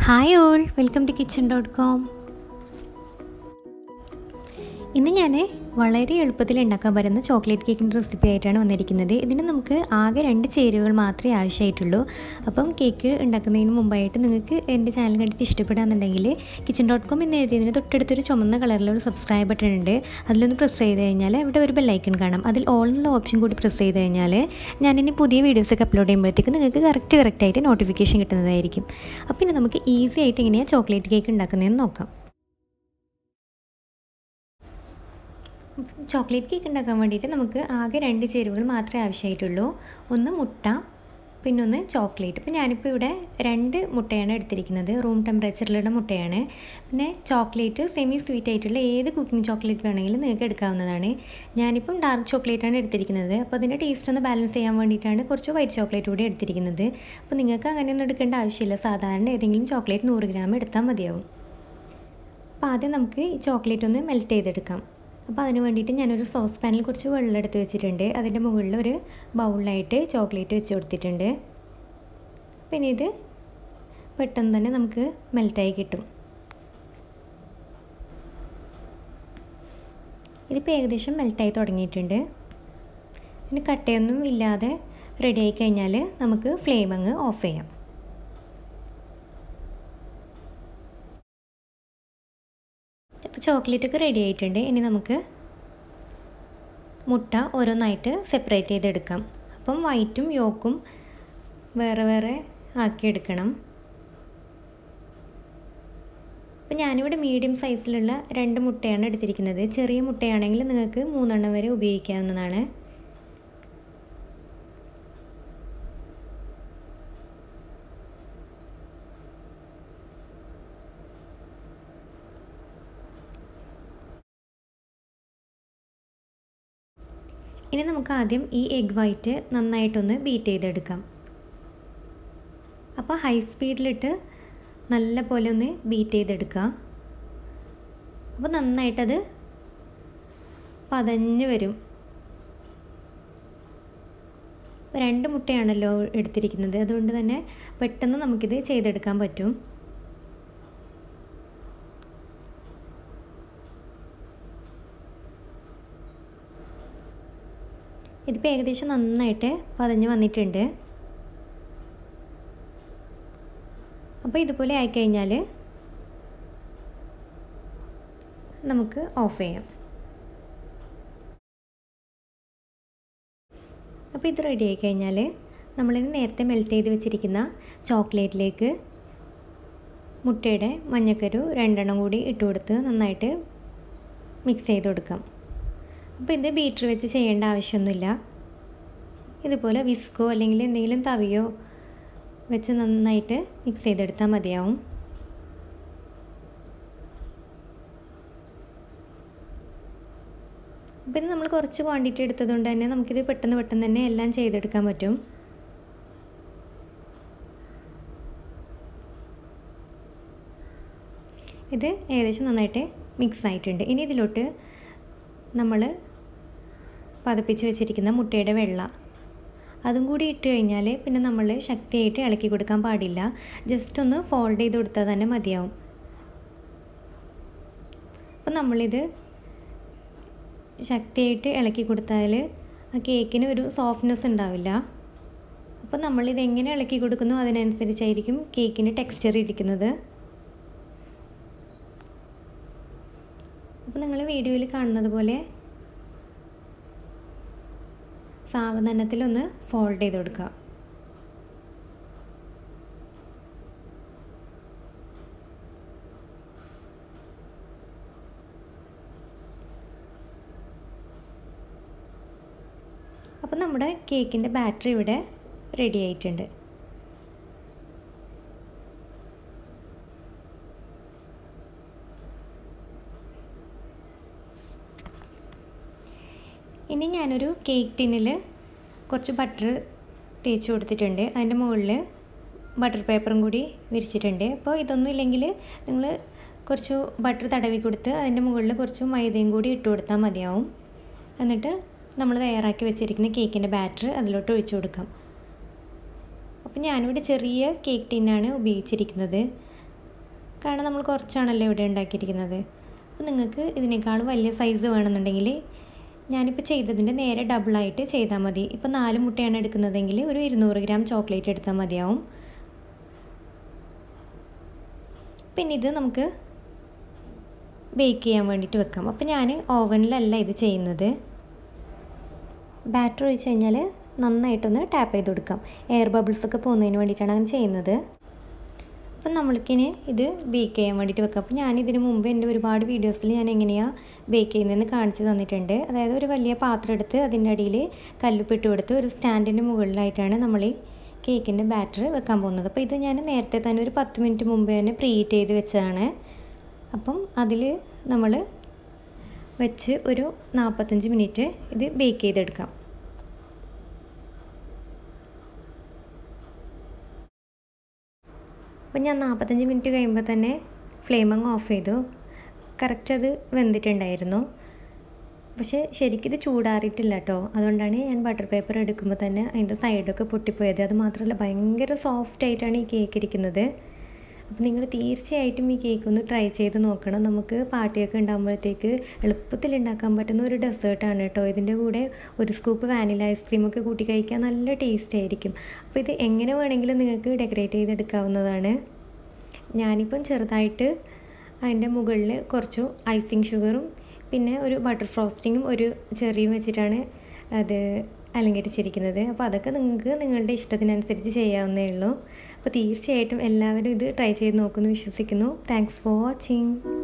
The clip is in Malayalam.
hi all welcome to kitchen dot com ഇന്ന് ഞാൻ വളരെ എളുപ്പത്തിൽ ഉണ്ടാക്കാൻ പറ്റുന്ന ചോക്ലേറ്റ് കേക്കിൻ്റെ റെസിപ്പി ആയിട്ടാണ് വന്നിരിക്കുന്നത് ഇതിന് നമുക്ക് ആകെ രണ്ട് ചേരുവകൾ മാത്രമേ ആവശ്യമായിട്ടുള്ളൂ അപ്പം കേക്ക് ഉണ്ടാക്കുന്നതിന് മുമ്പായിട്ട് നിങ്ങൾക്ക് എൻ്റെ ചാനൽ കണ്ടിട്ട് ഇഷ്ടപ്പെടാന്നുണ്ടെങ്കിൽ കിച്ചൺ ഡോട്ട് കോം എന്ന് എഴുതിയതിന് തൊട്ടടുത്തൊരു ചുമന്ന കളറിലൊരു സബ്സ്ക്രൈബ് ബട്ടൺ ഉണ്ട് അതിലൊന്ന് പ്രസ് ചെയ്ത് കഴിഞ്ഞാൽ ഇവിടെ ഒരു ബെല്ലൈക്കൺ കാണാം അതിൽ ഓൾ എന്നുള്ള ഓപ്ഷൻ കൂടി പ്രസ് ചെയ്ത് കഴിഞ്ഞാൽ ഞാനിനി പുതിയ വീഡിയോസൊക്കെ അപ്ലോഡ് ചെയ്യുമ്പോഴത്തേക്ക് നിങ്ങൾക്ക് കറക്റ്റ് കറക്റ്റായിട്ട് നോട്ടിഫിക്കേഷൻ കിട്ടുന്നതായിരിക്കും അപ്പോൾ ഇനി നമുക്ക് ഈസി ആയിട്ട് എങ്ങനെയാണ് ചോക്ലേറ്റ് കേക്ക് ഉണ്ടാക്കുന്നതെന്ന് നോക്കാം ചോക്ലേറ്റ് കേക്ക് ഉണ്ടാക്കാൻ വേണ്ടിയിട്ട് നമുക്ക് ആകെ രണ്ട് ചേരുവകൾ മാത്രമേ ആവശ്യമായിട്ടുള്ളൂ ഒന്ന് മുട്ട പിന്നെ ഒന്ന് ചോക്ലേറ്റ് ഇപ്പോൾ ഞാനിപ്പോൾ ഇവിടെ രണ്ട് മുട്ടയാണ് എടുത്തിരിക്കുന്നത് റൂം ടെമ്പറേച്ചറിലുള്ള മുട്ടയാണ് പിന്നെ ചോക്ലേറ്റ് സെമി സ്വീറ്റ് ആയിട്ടുള്ള ഏത് കുക്കിംഗ് ചോക്ലേറ്റ് വേണമെങ്കിലും നിങ്ങൾക്ക് എടുക്കാവുന്നതാണ് ഞാനിപ്പം ഡാർക്ക് ചോക്ലേറ്റാണ് എടുത്തിരിക്കുന്നത് അപ്പോൾ അതിൻ്റെ ടേസ്റ്റ് ഒന്ന് ബാലൻസ് ചെയ്യാൻ വേണ്ടിയിട്ടാണ് കുറച്ച് വൈറ്റ് ചോക്ലേറ്റ് കൂടി എടുത്തിരിക്കുന്നത് അപ്പോൾ നിങ്ങൾക്ക് അങ്ങനെയൊന്നും എടുക്കേണ്ട ആവശ്യമില്ല സാധാരണ ഏതെങ്കിലും ചോക്ലേറ്റ് നൂറ് ഗ്രാം എടുത്താൽ മതിയാവും അപ്പോൾ ആദ്യം നമുക്ക് ഈ ചോക്ലേറ്റ് ഒന്ന് മെൽറ്റ് ചെയ്തെടുക്കാം അപ്പോൾ അതിന് വേണ്ടിയിട്ട് ഞാനൊരു സോസ് പാനിൽ കുറച്ച് വെള്ളം എടുത്ത് വെച്ചിട്ടുണ്ട് അതിൻ്റെ മുകളിൽ ഒരു ബൗളിലായിട്ട് ചോക്ലേറ്റ് വെച്ച് കൊടുത്തിട്ടുണ്ട് പിന്നെ ഇത് പെട്ടെന്ന് തന്നെ നമുക്ക് മെൽറ്റായി കിട്ടും ഇതിപ്പോൾ ഏകദേശം മെൽറ്റായി തുടങ്ങിയിട്ടുണ്ട് പിന്നെ കട്ടയൊന്നും ഇല്ലാതെ റെഡി ആയി കഴിഞ്ഞാൽ നമുക്ക് ഫ്ലെയിം അങ്ങ് ഓഫ് ചെയ്യാം അപ്പോൾ ചോക്ലേറ്റൊക്കെ റെഡി ആയിട്ടുണ്ട് ഇനി നമുക്ക് മുട്ട ഓരോന്നായിട്ട് സെപ്പറേറ്റ് ചെയ്തെടുക്കാം അപ്പം വൈറ്റും യോക്കും വേറെ വേറെ ആക്കിയെടുക്കണം അപ്പം ഞാനിവിടെ മീഡിയം സൈസിലുള്ള രണ്ട് മുട്ടയാണ് എടുത്തിരിക്കുന്നത് ചെറിയ മുട്ടയാണെങ്കിൽ നിങ്ങൾക്ക് മൂന്നെണ്ണം വരെ ഉപയോഗിക്കാവുന്നതാണ് ഇനി നമുക്ക് ആദ്യം ഈ എഗ് വൈറ്റ് നന്നായിട്ടൊന്ന് ബീറ്റ് ചെയ്തെടുക്കാം അപ്പോൾ ഹൈ സ്പീഡിലിട്ട് നല്ല പോലെ ഒന്ന് ബീറ്റ് ചെയ്തെടുക്കുക അപ്പോൾ നന്നായിട്ടത് പതഞ്ഞ് വരും രണ്ട് മുട്ടയാണല്ലോ എടുത്തിരിക്കുന്നത് അതുകൊണ്ട് തന്നെ പെട്ടെന്ന് നമുക്കിത് ചെയ്തെടുക്കാൻ പറ്റും ഇതിപ്പോൾ ഏകദേശം നന്നായിട്ട് പതഞ്ഞ് വന്നിട്ടുണ്ട് അപ്പോൾ ഇതുപോലെ ആയിക്കഴിഞ്ഞാൽ നമുക്ക് ഓഫ് ചെയ്യാം അപ്പോൾ ഇത് റെഡി ആയി കഴിഞ്ഞാൽ നമ്മളിത് നേരത്തെ മെൽറ്റ് ചെയ്ത് വെച്ചിരിക്കുന്ന ചോക്ലേറ്റിലേക്ക് മുട്ടയുടെ മഞ്ഞക്കരു രണ്ടെണ്ണം കൂടി ഇട്ട് കൊടുത്ത് നന്നായിട്ട് മിക്സ് ചെയ്ത് കൊടുക്കാം അപ്പോൾ ഇത് ബീറ്റർ വെച്ച് ചെയ്യേണ്ട ആവശ്യമൊന്നുമില്ല ഇതുപോലെ വിസ്കോ അല്ലെങ്കിൽ എന്തെങ്കിലും തവിയോ വെച്ച് നന്നായിട്ട് മിക്സ് ചെയ്തെടുത്താൽ മതിയാവും അപ്പോൾ ഇത് നമ്മൾ കുറച്ച് ക്വാണ്ടിറ്റി എടുത്തതുകൊണ്ട് തന്നെ നമുക്കിത് പെട്ടെന്ന് പെട്ടെന്ന് തന്നെ എല്ലാം ചെയ്തെടുക്കാൻ പറ്റും ഇത് ഏകദേശം നന്നായിട്ട് മിക്സ് ആയിട്ടുണ്ട് ഇനി ഇതിലോട്ട് നമ്മൾ പതപ്പിച്ച് വെച്ചിരിക്കുന്ന മുട്ടയുടെ വെള്ള അതും കൂടി ഇട്ട് കഴിഞ്ഞാൽ പിന്നെ നമ്മൾ ശക്തിയായിട്ട് ഇളക്കി കൊടുക്കാൻ പാടില്ല ജസ്റ്റ് ഒന്ന് ഫോൾഡ് ചെയ്ത് കൊടുത്താൽ തന്നെ മതിയാവും അപ്പം നമ്മളിത് ശക്തിയായിട്ട് ഇളക്കി കൊടുത്താൽ ആ കേക്കിന് ഒരു സോഫ്റ്റ്നെസ് ഉണ്ടാവില്ല അപ്പോൾ നമ്മളിത് എങ്ങനെ ഇളക്കി കൊടുക്കുന്നു അതിനനുസരിച്ചായിരിക്കും കേക്കിന് ടെക്സ്ചർ ഇരിക്കുന്നത് അപ്പോൾ നിങ്ങൾ വീഡിയോയിൽ കാണുന്നത് പോലെ സാവധാനത്തിലൊന്ന് ഫോൾഡ് ചെയ്ത് കൊടുക്കുക അപ്പോൾ നമ്മുടെ കേക്കിൻ്റെ ബാറ്ററി ഇവിടെ റെഡി ആയിട്ടുണ്ട് ഇനി ഞാനൊരു കേക്ക് ടിന്നിൽ കുറച്ച് ബട്ടർ തേച്ച് കൊടുത്തിട്ടുണ്ട് അതിൻ്റെ മുകളിൽ ബട്ടർ പേപ്പറും കൂടി വിരിച്ചിട്ടുണ്ട് അപ്പോൾ ഇതൊന്നും ഇല്ലെങ്കിൽ നിങ്ങൾ കുറച്ച് ബട്ടർ തടവി കൊടുത്ത് അതിൻ്റെ മുകളിൽ കുറച്ച് മൈദയും കൂടി ഇട്ട് കൊടുത്താൽ മതിയാവും എന്നിട്ട് നമ്മൾ തയ്യാറാക്കി വെച്ചിരിക്കുന്ന കേക്കിൻ്റെ ബാറ്റർ അതിലോട്ട് ഒഴിച്ചു കൊടുക്കാം അപ്പോൾ ഞാനിവിടെ ചെറിയ കേക്ക് ടിന്നാണ് ഉപയോഗിച്ചിരിക്കുന്നത് കാരണം നമ്മൾ കുറച്ചാണല്ലോ ഇവിടെ ഉണ്ടാക്കിയിരിക്കുന്നത് അപ്പോൾ നിങ്ങൾക്ക് ഇതിനേക്കാളും വലിയ സൈസ് വേണമെന്നുണ്ടെങ്കിൽ ഞാനിപ്പോൾ ചെയ്തതിൻ്റെ നേരെ ഡബിളായിട്ട് ചെയ്താൽ മതി ഇപ്പോൾ നാല് മുട്ടയാണ് എടുക്കുന്നതെങ്കിൽ ഒരു ഇരുന്നൂറ് ഗ്രാം ചോക്ലേറ്റ് എടുത്താൽ മതിയാവും പിന്നെ ഇത് നമുക്ക് ബേക്ക് ചെയ്യാൻ വേണ്ടിയിട്ട് വെക്കാം അപ്പോൾ ഞാൻ ഓവനിലല്ല ഇത് ചെയ്യുന്നത് ബാറ്റർ ഒഴിച്ച് കഴിഞ്ഞാൽ നന്നായിട്ടൊന്ന് ടാപ്പ് ചെയ്ത് കൊടുക്കാം എയർ ബബിൾസ് ഒക്കെ പോകുന്നതിന് വേണ്ടിയിട്ടാണ് അങ്ങനെ ചെയ്യുന്നത് അപ്പം നമ്മൾക്കിനി ഇത് ബേക്ക് ചെയ്യാൻ വേണ്ടിയിട്ട് വെക്കാം അപ്പോൾ ഞാൻ ഇതിന് മുമ്പ് എൻ്റെ ഒരുപാട് വീഡിയോസിൽ ഞാൻ എങ്ങനെയാണ് ബേക്ക് ചെയ്യുന്നതെന്ന് കാണിച്ച് തന്നിട്ടുണ്ട് അതായത് ഒരു വലിയ പാത്രം എടുത്ത് അതിൻ്റെ അടിയിൽ കല്ലുപ്പിട്ട് കൊടുത്ത് ഒരു സ്റ്റാൻഡിൻ്റെ മുകളിലായിട്ടാണ് നമ്മൾ ഈ കേക്കിൻ്റെ ബാറ്റർ വെക്കാൻ പോകുന്നത് അപ്പോൾ ഇത് ഞാൻ നേരത്തെ തന്നെ ഒരു പത്ത് മിനിറ്റ് മുമ്പ് തന്നെ പ്രീ ഹീറ്റ് ചെയ്ത് വെച്ചതാണ് അപ്പം അതിൽ നമ്മൾ വെച്ച് ഒരു നാൽപ്പത്തഞ്ച് മിനിറ്റ് ഇത് ബേക്ക് ചെയ്തെടുക്കാം അപ്പം ഞാൻ നാൽപ്പത്തഞ്ച് മിനിറ്റ് കഴിയുമ്പോൾ തന്നെ ഫ്ലെയിം അങ്ങ് ഓഫ് ചെയ്തു കറക്റ്റ് അത് വെന്തിട്ടുണ്ടായിരുന്നു പക്ഷേ ശരിക്കും ഇത് ചൂടാറിയിട്ടില്ല കേട്ടോ അതുകൊണ്ടാണ് ഞാൻ ബട്ടർ പേപ്പർ എടുക്കുമ്പോൾ തന്നെ അതിൻ്റെ സൈഡൊക്കെ പൊട്ടിപ്പോയത് അത് മാത്രമല്ല ഭയങ്കര സോഫ്റ്റ് ആയിട്ടാണ് ഈ കേക്ക് ഇരിക്കുന്നത് അപ്പോൾ നിങ്ങൾ തീർച്ചയായിട്ടും ഈ കേക്ക് ഒന്ന് ട്രൈ ചെയ്ത് നോക്കണം നമുക്ക് പാർട്ടിയൊക്കെ ഉണ്ടാകുമ്പോഴത്തേക്ക് എളുപ്പത്തിൽ ഉണ്ടാക്കാൻ പറ്റുന്ന ഒരു ഡെസേർട്ടാണ് കേട്ടോ ഇതിൻ്റെ കൂടെ ഒരു സ്കൂപ്പ് വാനില ഐസ്ക്രീമൊക്കെ കൂട്ടി കഴിക്കാൻ നല്ല ടേസ്റ്റ് ആയിരിക്കും അപ്പോൾ ഇത് എങ്ങനെ വേണമെങ്കിലും നിങ്ങൾക്ക് ഡെക്കറേറ്റ് ചെയ്തെടുക്കാവുന്നതാണ് ഞാനിപ്പം ചെറുതായിട്ട് അതിൻ്റെ മുകളിൽ കുറച്ചു ഐസിങ് ഷുഗറും പിന്നെ ഒരു ബട്ടർ ഫ്രോസ്റ്റിങ്ങും ഒരു ചെറിയും വെച്ചിട്ടാണ് അത് അലങ്കരിച്ചിരിക്കുന്നത് അപ്പോൾ അതൊക്കെ നിങ്ങൾക്ക് നിങ്ങളുടെ ഇഷ്ടത്തിനനുസരിച്ച് ചെയ്യാവുന്നേ ഉള്ളൂ അപ്പോൾ തീർച്ചയായിട്ടും എല്ലാവരും ഇത് ട്രൈ ചെയ്ത് നോക്കുമെന്ന് വിശ്വസിക്കുന്നു താങ്ക്സ് ഫോർ വാച്ചിങ്